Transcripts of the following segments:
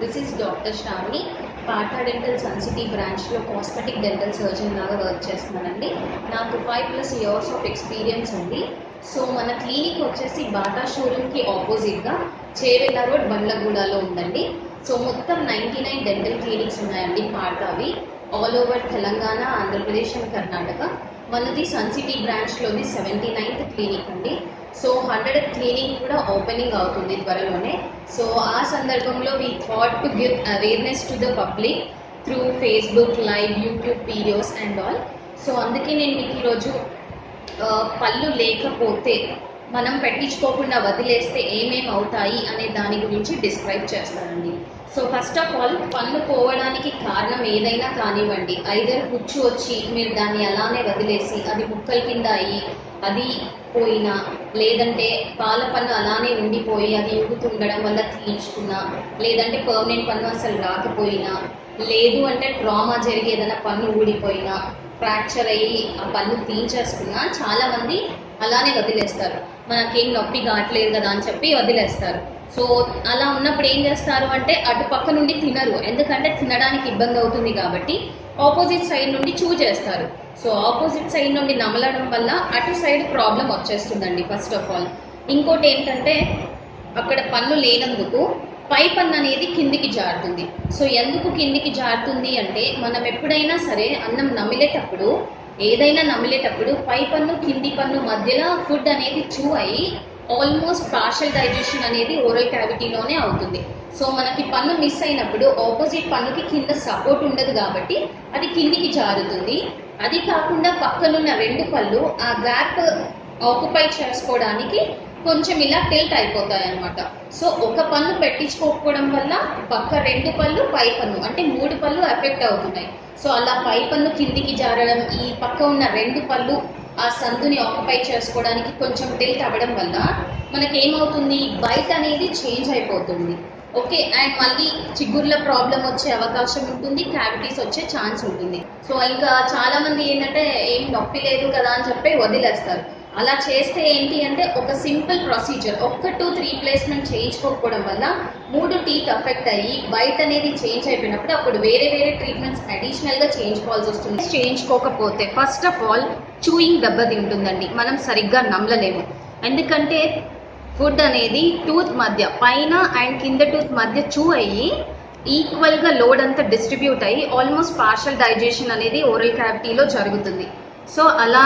this is doctor Shravani పాటా dental Suncity బ్రాంచ్లో cosmetic dental surgeon లాగా వర్క్ చేస్తున్నానండి నాకు five plus years of experience ఉంది సో మన క్లినిక్ వచ్చేసి బాటా షోరూమ్కి ఆపోజిట్గా చేవెళ్ళ రోడ్ బండ్లగూడలో ఉందండి సో మొత్తం నైంటీ నైన్ డెంటల్ క్లినిక్స్ ఉన్నాయండి పాటావి all over Telangana Andhra Pradesh and Karnataka మనది సన్ సిటీ బ్రాంచ్లోని సెవెంటీ నైన్త్ క్లినిక్ అండి సో హండ్రెడ్ క్లినిక్ కూడా ఓపెనింగ్ అవుతుంది త్వరలోనే సో ఆ సందర్భంలో we thought to give awareness to the public through Facebook live YouTube videos and all so అందుకే నేను మీకు ఈరోజు ఆ, పళ్ళు లేకపోతే మనం పెట్టించుకోకుండా వదిలేస్తే ఏమేమి అవుతాయి అనే దాని గురించి డిస్క్రైబ్ చేస్తానండి సో ఫస్ట్ ఆఫ్ ఆల్ పన్ను పోవడానికి కారణం ఏదైనా కానివ్వండి ఐదర్ పుచ్చు వచ్చి మీరు దాన్ని అలానే వదిలేసి అది ముక్కల కింద అయ్యి అది పోయినా లేదంటే పాల పన్ను అలానే ఉండిపోయి అది ఊగుతుండడం వల్ల తీయించుకున్నా లేదంటే పర్మనెంట్ పన్ను అసలు రాకపోయినా లేదు అంటే ట్రామా జరిగి ఏదైనా పన్ను ఊడిపోయినా ఫ్రాక్చర్ అయ్యి ఆ పన్ను తీయించేసుకున్నా చాలా మంది అలానే వదిలేస్తారు మనకేం నొప్పి కావట్లేదు కదా అని చెప్పి వదిలేస్తారు సో అలా ఉన్నప్పుడు ఏం చేస్తారు అంటే అటు పక్క నుండి తినరు ఎందుకంటే తినడానికి ఇబ్బంది అవుతుంది కాబట్టి ఆపోజిట్ సైడ్ నుండి చూ చేస్తారు సో ఆపోజిట్ సైడ్ నుండి నమలడం వల్ల అటు సైడ్ ప్రాబ్లం వచ్చేస్తుందండి ఫస్ట్ ఆఫ్ ఆల్ ఇంకోటి ఏంటంటే అక్కడ పన్ను లేనందుకు పై పన్ను అనేది కిందికి జారుతుంది సో ఎందుకు కిందికి జారుతుంది అంటే మనం ఎప్పుడైనా సరే అన్నం నమిలేటప్పుడు ఏదైనా నమిలేటప్పుడు పై పన్ను కింది పన్ను మధ్యలో ఫుడ్ అనేది చూ అయ్యి ఆల్మోస్ట్ పార్షల్ డైజెషన్ అనేది ఓరల్ క్యావిటీలోనే అవుతుంది సో మనకి పన్ను మిస్ అయినప్పుడు ఆపోజిట్ పన్నుకి కింద సపోర్ట్ ఉండదు కాబట్టి అది కిందికి జారుతుంది అది కాకుండా పక్కనున్న రెండు పళ్ళు ఆ గ్యాప్ ఆక్యుపై చేసుకోవడానికి కొంచెం ఇలా టిల్ట్ అయిపోతాయి అనమాట సో ఒక పన్ను పెట్టించుకోకపోవడం వల్ల పక్క రెండు పళ్ళు పై పన్ను అంటే మూడు పళ్ళు ఎఫెక్ట్ అవుతున్నాయి సో అలా పై పన్ను కిందికి జారడం ఈ పక్క ఉన్న రెండు పళ్ళు ఆ సందుని ఆక్యుపై చేసుకోవడానికి కొంచెం టిల్ట్ అవ్వడం వల్ల మనకి ఏమవుతుంది బయట అనేది చేంజ్ అయిపోతుంది ఓకే అండ్ మళ్ళీ చిగుర్ల ప్రాబ్లం వచ్చే అవకాశం ఉంటుంది క్యావిటీస్ వచ్చే ఛాన్స్ ఉంటుంది సో ఇంకా చాలా మంది ఏంటంటే ఏం నొప్పి లేదు కదా అని చెప్పి వదిలేస్తారు అలా చేస్తే ఏంటి అంటే ఒక సింపుల్ ప్రొసీజర్ ఒక్క టూ త్రీ ప్లేస్మెంట్ చేయించుకోకపోవడం వల్ల మూడు టీత్ అఫెక్ట్ అయ్యి బయట అనేది చేంజ్ అయిపోయినప్పుడు అప్పుడు వేరే వేరే ట్రీట్మెంట్స్ అడిషనల్ గా చేయించుకోవాల్సి వస్తుంది చేయించుకోకపోతే ఫస్ట్ ఆఫ్ ఆల్ చూయింగ్ దెబ్బతింటుందండి మనం సరిగ్గా నమ్మలేము ఎందుకంటే ఫుడ్ అనేది టూత్ మధ్య పైన అండ్ కింద టూత్ మధ్య చూ అయ్యి ఈక్వల్ గా లోడ్ అంతా డిస్ట్రిబ్యూట్ అయ్యి ఆల్మోస్ట్ పార్షల్ డైజెషన్ అనేది ఓరల్ క్యావిటీలో జరుగుతుంది సో అలా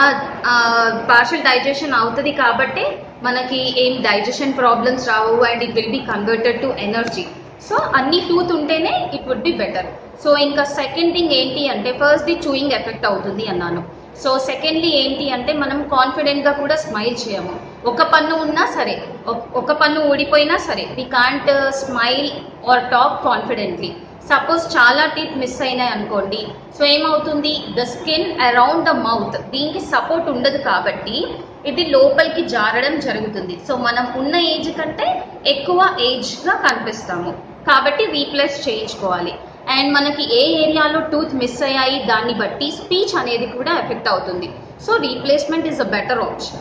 పార్షల్ డైజెషన్ అవుతుంది కాబట్టి మనకి ఏం డైజెషన్ ప్రాబ్లమ్స్ రావు and it will be converted to energy so అన్ని టూత్ ఉంటేనే it would be better so ఇంకా సెకండ్ థింగ్ ఏంటి అంటే ఫస్ట్ ది చూయింగ్ ఎఫెక్ట్ అవుతుంది అన్నాను సో సెకండ్లీ ఏంటి అంటే మనం కాన్ఫిడెంట్ గా కూడా స్మైల్ చేయము ఒక పన్ను ఉన్నా సరే ఒక- ఒక పన్ను ఊడిపోయినా సరే we can't smile or talk confidently suppose చాలా టీత్ మిస్ అయినాయి అనుకోండి సో ఏమవుతుంది the skin around the mouth దీనికి సపోర్ట్ ఉండదు కాబట్టి ఇది లోపలికి జారడం జరుగుతుంది సో మనం ఉన్న ఏజ్ కంటే ఎక్కువ ఏజ్ గా కనిపిస్తాము కాబట్టి వీ ప్లస్ చేయించుకోవాలి అండ్ మనకి ఏ ఏరియాలో టూత్ మిస్ అయ్యాయి దాన్ని బట్టి స్పీచ్ అనేది కూడా ఎఫెక్ట్ అవుతుంది so replacement is a better option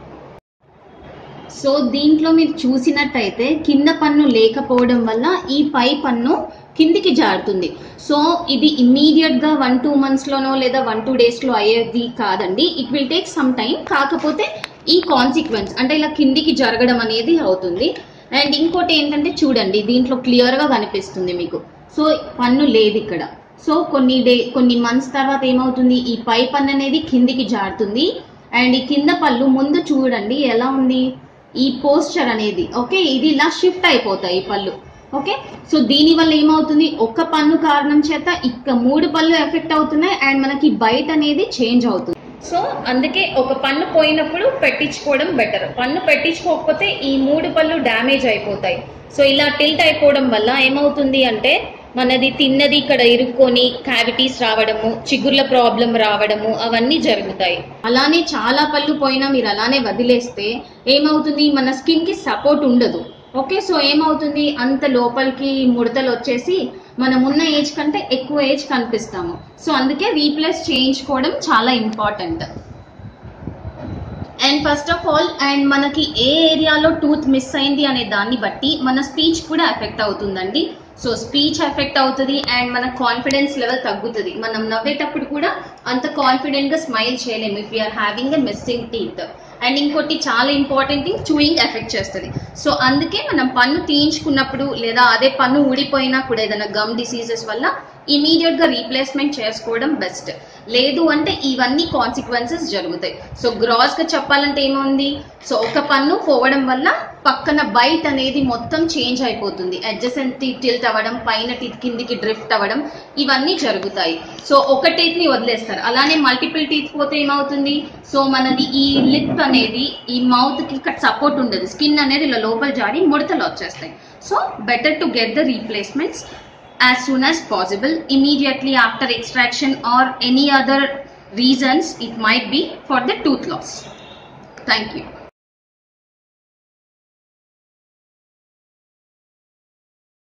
so దీంట్లో మీరు చూసినట్టయితే కింద పన్ను లేకపోవడం వల్ల ఈ పై పన్ను కిందికి జారుతుంది సో ఇది ఇమ్మీడియట్ గా వన్ టూ మంత్స్ లోనో లేదా వన్ టూ డేస్ లో అయ్యేది కాదండి it will take some time కాకపోతే ఈ కాన్సిక్వెన్స్ అంటే ఇలా కిందికి జరగడం అనేది అవుతుంది అండ్ ఇంకోటి ఏంటంటే చూడండి దీంట్లో క్లియర్ గా కనిపిస్తుంది మీకు సో పన్ను లేదు ఇక్కడ సో కొన్ని డే కొన్ని మంత్స్ తర్వాత ఏమవుతుంది ఈ పై పన్ను అనేది కిందికి జారుతుంది అండ్ ఈ కింద పళ్ళు ముందు చూడండి ఎలా ఉంది ఈ పోస్చర్ అనేది ఓకే ఇది ఇలా షిఫ్ట్ అయిపోతాయి ఈ పళ్ళు ఓకే సో దీని వల్ల ఏమవుతుంది ఒక్క పన్ను కారణం చేత ఇక మూడు పళ్ళు ఎఫెక్ట్ అవుతున్నాయి అండ్ మనకి బయట అనేది చేంజ్ అవుతుంది సో అందుకే ఒక పన్ను పోయినప్పుడు పెట్టించుకోవడం బెటర్ పన్ను పెట్టించుకోకపోతే ఈ మూడు పళ్ళు డ్యామేజ్ అయిపోతాయి సో ఇలా టిల్ట్ అయిపోవడం వల్ల ఏమవుతుంది అంటే మనది తిన్నది ఇక్కడ ఇరుక్కొని క్యావిటీస్ రావడము చిగుర్ల ప్రాబ్లం రావడము అవన్నీ జరుగుతాయి అలానే చాలా పళ్ళు పోయినా మీరు అలానే వదిలేస్తే ఏమవుతుంది మన స్కిన్ కి సపోర్ట్ ఉండదు ఓకే సో ఏమవుతుంది అంత లోపలికి ముడతలు వచ్చేసి మనం ఉన్న ఏజ్ కంటే ఎక్కువ ఏజ్ కనిపిస్తాము సో అందుకే రీప్లేస్ చేయించుకోవడం చాలా important and first of all and మనకి ఏ ఏరియాలో టూత్ మిస్ అయింది అనే దాన్ని బట్టి మన స్పీచ్ కూడా ఎఫెక్ట్ అవుతుందండి సో స్పీచ్ ఎఫెక్ట్ అవుతుంది అండ్ మన కాన్ఫిడెన్స్ లెవెల్ తగ్గుతుంది మనం నవ్వేటప్పుడు కూడా అంత కాన్ఫిడెంట్ గా స్మైల్ చేయలేము if you're having a missing teeth and ఇంకోటి చాలా ఇంపార్టెంట్ థింగ్ చూయింగ్ ఎఫెక్ట్ చేస్తుంది సో అందుకే మనం పన్ను తీయించుకున్నప్పుడు లేదా అదే పన్ను ఊడిపోయినా కూడా ఏదైనా గమ్ డిసీజెస్ వల్ల ఇమీడియట్ గా రీప్లేస్మెంట్ చేసుకోవడం బెస్ట్ లేదు అంటే ఇవన్నీ కాన్సిక్వెన్సెస్ జరుగుతాయి సో గ్రాస్ గా చెప్పాలంటే ఏముంది సో ఒక పన్ను పోవడం వల్ల పక్కన బైట్ అనేది మొత్తం చేంజ్ అయిపోతుంది అడ్జసెంట్ టిల్ట్ అవ్వడం పైన టీత్ కిందికి డ్రిఫ్ట్ అవ్వడం ఇవన్నీ జరుగుతాయి సో ఒక టీత్ ని వదిలేస్తారు అలానే మల్టిపుల్ టీత్ పోతే ఏమవుతుంది సో మనది ఈ లిప్ అనేది ఈ మౌత్ కి ఇక్కడ సపోర్ట్ ఉండదు స్కిన్ అనేది ఇలా లోపల జారి ముడతలు వచ్చేస్తాయి so better to get the replacements as soon as possible immediately after extraction or any other reasons it might be for the tooth loss thank you